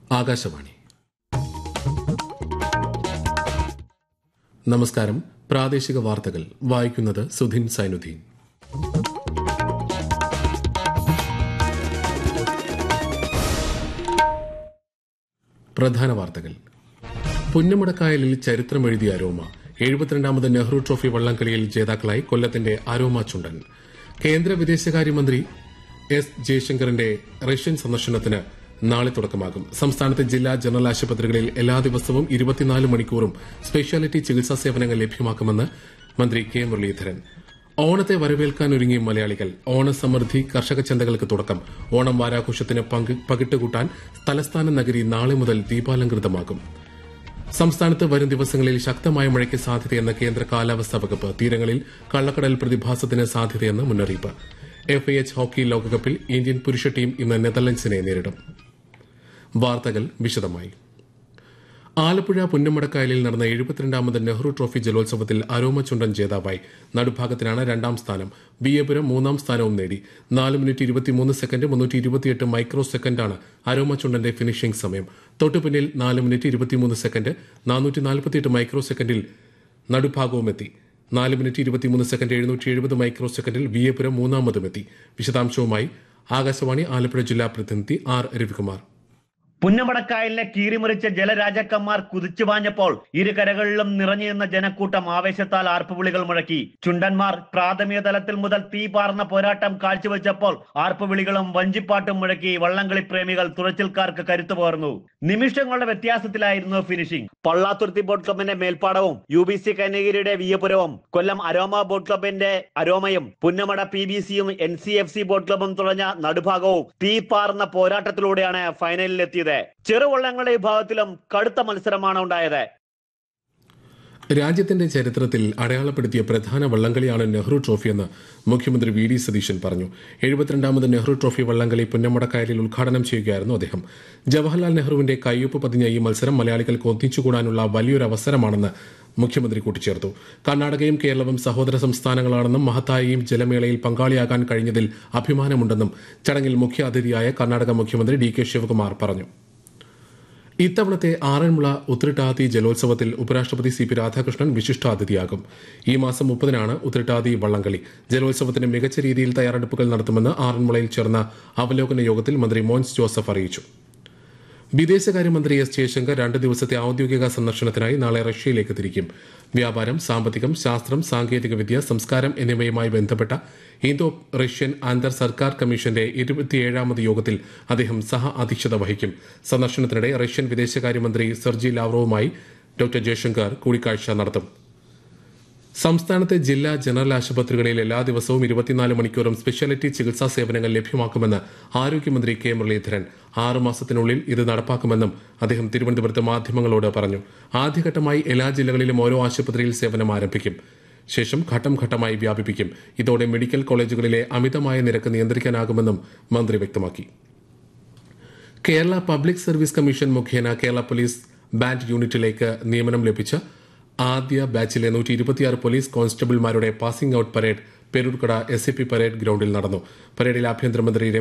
ആകാശവാണി നമസ്കാരം പ്രാദേശിക വാർത്തകൾ വായിക്കുന്നത് സുധിൻ സൈനുദ്ദീൻ പ്രധാന വാർത്തകൾ പുന്നമടക്കായലിൽ ചരിത്രമെഴുതിയ അരോമ എഴുപത്തിരണ്ടാമത് നെഹ്റു ട്രോഫി വള്ളംകളിയിൽ ജേതാക്കളായി കൊല്ലത്തിന്റെ അരോമ ചുണ്ടൻ കേന്ദ്ര വിദേശകാര്യമന്ത്രി എസ് ജയശങ്കറിന്റെ റഷ്യൻ സന്ദർശനത്തിന് നാളെ തുടക്കമാകും സംസ്ഥാനത്തെ ജില്ലാ ജനറൽ ആശുപത്രികളിൽ എല്ലാ ദിവസവും ഇരുപത്തിനാല് മണിക്കൂറും സ്പെഷ്യാലിറ്റി ചികിത്സാ സേവനങ്ങൾ ലഭ്യമാക്കുമെന്ന് മന്ത്രി കെ മുരളീധരൻ ഓണത്തെ വരവേൽക്കാൻ ഒരുങ്ങി മലയാളികൾ ഓണസമൃദ്ധി കർഷക ചന്തകൾക്ക് തുടക്കം ഓണം വാരാഘോഷത്തിന് പങ്ക്- പകിട്ടുകൂട്ടാൻ തലസ്ഥാന നഗരി നാളെ മുതൽ ദീപാലങ്കൃതമാകും സംസ്ഥാനത്ത് വരും ദിവസങ്ങളിൽ ശക്തമായ മഴയ്ക്ക് സാധ്യതയെന്ന് കേന്ദ്ര കാലാവസ്ഥാ വകുപ്പ് തീരങ്ങളിൽ കള്ളക്കടൽ പ്രതിഭാസത്തിന് സാധ്യതയെന്ന് മുന്നറിയിപ്പ് എഫ് എച്ച് ഹോക്കി ലോകകപ്പിൽ ഇന്ത്യൻ പുരുഷ ടീം ഇന്ന് നെതർലൻഡ്സിനെ നേരിടും വാർത്തകൾ വിശദമായി ആലപ്പുഴ പുന്നമടക്കായലിൽ നടന്ന എഴുപത്തിരണ്ടാമത് നെഹ്റു ട്രോഫി ജലോത്സവത്തിൽ അരോമ ചുണ്ടൻ ജേതാവായി നടുഭാഗത്തിനാണ് രണ്ടാം സ്ഥാനം വിയപുരം മൂന്നാം സ്ഥാനവും നേടി നാല് മിനിറ്റ് ഇരുപത്തിമൂന്ന് സെക്കൻഡ് മുന്നൂറ്റി ഇരുപത്തിയെട്ട് മൈക്രോ സെക്കൻഡാണ് അരോമ ചുണ്ടന്റെ ഫിനിഷിംഗ് സമയം തൊട്ടുപിന്നിൽ നാല് മിനിറ്റ് ഇരുപത്തിമൂന്ന് സെക്കൻഡ് നാനൂറ്റി നാൽപ്പത്തിയെട്ട് മൈക്രോ സെക്കൻഡിൽ നടുഭാഗവും എത്തി നാല് മിനിറ്റ് ഇരുപത്തിമൂന്ന് സെക്കൻഡ് എഴുന്നൂറ്റി എഴുപത് മൈക്രോ സെക്കൻഡിൽ വിയപുരം മൂന്നാമതുമെത്തി വിശദാംശവുമായി ആകാശവാണി ആലപ്പുഴ ജില്ലാ പ്രതിനിധി ആർ രവികുമാർ പുന്നമടക്കായലിനെ കീറിമുറിച്ച ജലരാജാക്കന്മാർ കുതിച്ചുപാഞ്ഞപ്പോൾ ഇരു കരകളിലും നിറഞ്ഞു നിന്ന ജനക്കൂട്ടം ആവേശത്താൽ ആർപ്പുവിളികൾ മുഴക്കി ചുണ്ടന്മാർ പ്രാഥമിക തലത്തിൽ മുതൽ തീ പാർന്ന പോരാട്ടം കാഴ്ചവെച്ചപ്പോൾ ആർപ്പുവിളികളും വഞ്ചിപ്പാട്ടും മുഴക്കി വള്ളംകളി പ്രേമികൾ തുഴച്ചിൽക്കാർക്ക് കരുത്തു പകർന്നു നിമിഷങ്ങളുടെ വ്യത്യാസത്തിലായിരുന്നു ഫിനിഷിംഗ് പള്ളാത്തുരുത്തി ബോട്ട് ക്ലബിന്റെ മേൽപ്പാടവും യു ബി സി കന്യഗിരിയുടെ വിയപുരവും കൊല്ലം അരോമ ബോട്ട് ക്ലബിന്റെ അരോമയും പുന്നമട പി ബി സിയും N C F C boat ക്ലബും തുഴഞ്ഞ നടുഭാഗവും തീ പാർന്ന പോരാട്ടത്തിലൂടെയാണ് ഫൈനലിലെത്തിയത് ചെറുവള്ളങ്ങളുടെ വിഭാഗത്തിലും കടുത്ത മത്സരമാണ് ഉണ്ടായത് രാജ്യത്തിന്റെ ചരിത്രത്തിൽ അടയാളപ്പെടുത്തിയ പ്രധാന വള്ളംകളിയാണ് നെഹ്റു ട്രോഫിയെന്ന് മുഖ്യമന്ത്രി വി ഡി സതീശൻ പറഞ്ഞു എഴുപത്തിരണ്ടാമത് നെഹ്റു ട്രോഫി വള്ളംകളി പുന്നമടക്കായലിൽ ഉദ്ഘാടനം ചെയ്യുകയായിരുന്നു അദ്ദേഹം ജവഹർലാൽ നെഹ്റുവിന്റെ കയ്യൊപ്പ് പതിഞ്ഞ ഈ മത്സരം മലയാളികൾക്ക് ഒന്നിച്ചുകൂടാനുള്ള വലിയൊരു അവസരമാണെന്ന് മുഖ്യമന്ത്രി കൂട്ടിച്ചേർത്തു കർണാടകയും കേരളവും സഹോദര സംസ്ഥാനങ്ങളാണെന്നും മഹത്തായ ഈ ജലമേളയിൽ പങ്കാളിയാകാൻ കഴിഞ്ഞതിൽ അഭിമാനമുണ്ടെന്നും ചടങ്ങിൽ മുഖ്യ അതിഥിയായ കർണാടക മുഖ്യമന്ത്രി ഡി കെ ശിവകുമാർ പറഞ്ഞു ഇത്തവണത്തെ ആറന്മുള ഉത്രട്ടാതി ജലോത്സവത്തിൽ ഉപരാഷ്ട്രപതി സി പി രാധാകൃഷ്ണൻ വിശിഷ്ടാതിഥിയാകും ഈ മാസം മുപ്പതിനാണ് ഉത്രട്ടാതി വള്ളംകളി ജലോത്സവത്തിന് മികച്ച രീതിയിൽ തയ്യാറെടുപ്പുകൾ നടത്തുമെന്ന് ആറന്മുളയിൽ ചേർന്ന അവലോകന യോഗത്തിൽ മന്ത്രി മോൻസ് ജോസഫ് അറിയിച്ചു വിദേശകാര്യമന്ത്രി എസ് ജയശങ്കർ രണ്ട് ദിവസത്തെ ഔദ്യോഗിക സന്ദർശനത്തിനായി നാളെ റഷ്യയിലേക്ക് തിരിക്കും വ്യാപാരം സാമ്പത്തികം ശാസ്ത്രം സാങ്കേതികവിദ്യ സംസ്കാരം എന്നിവയുമായി ബന്ധപ്പെട്ട ഇന്തോ റഷ്യൻ അന്തർ സർക്കാർ കമ്മീഷന്റെ ഇരുപത്തിയേഴാമത് യോഗത്തിൽ അദ്ദേഹം സഹ അധ്യക്ഷത വഹിക്കും സന്ദർശനത്തിനിടെ റഷ്യൻ വിദേശകാര്യമന്ത്രി സെർജി ലാവ്റോവുമായി ഡോക്ടർ ജയശങ്കർ കൂടിക്കാഴ്ച നടത്തും സംസ്ഥാനത്തെ ജില്ലാ ജനറൽ ആശുപത്രികളിൽ എല്ലാ ദിവസവും ഇരുപത്തിനാല് മണിക്കൂറും സ്പെഷ്യാലിറ്റി ചികിത്സാ സേവനങ്ങൾ ലഭ്യമാക്കുമെന്ന് ആരോഗ്യമന്ത്രി കെ മുരളീധരൻ ആറു മാസത്തിനുള്ളിൽ ഇത് നടപ്പാക്കുമെന്നും അദ്ദേഹം തിരുവനന്തപുരത്ത് മാധ്യമങ്ങളോട് പറഞ്ഞു ആദ്യഘട്ടമായി എല്ലാ ജില്ലകളിലും ഓരോ ആശുപത്രിയിൽ സേവനം ആരംഭിക്കും ശേഷം ഘട്ടം ഘട്ടമായി വ്യാപിപ്പിക്കും ഇതോടെ മെഡിക്കൽ കോളേജുകളിലെ അമിതമായ നിരക്ക് നിയന്ത്രിക്കാനാകുമെന്നും മന്ത്രി വ്യക്തമാക്കി കേരള പബ്ലിക് സർവീസ് കമ്മീഷൻ മുഖേന കേരള പോലീസ് ബാൻഡ് യൂണിറ്റിലേക്ക് നിയമനം ലഭിച്ച ആദ്യ ബാച്ചിലെ നൂറ്റി ഇരുപത്തിയാറ് പോലീസ് കോൺസ്റ്റബിൾമാരുടെ passing out parade Peroorkada S A P parade ഗ്രൌണ്ടിൽ നടന്നു പരേഡിൽ ആഭ്യന്തരമന്ത്രി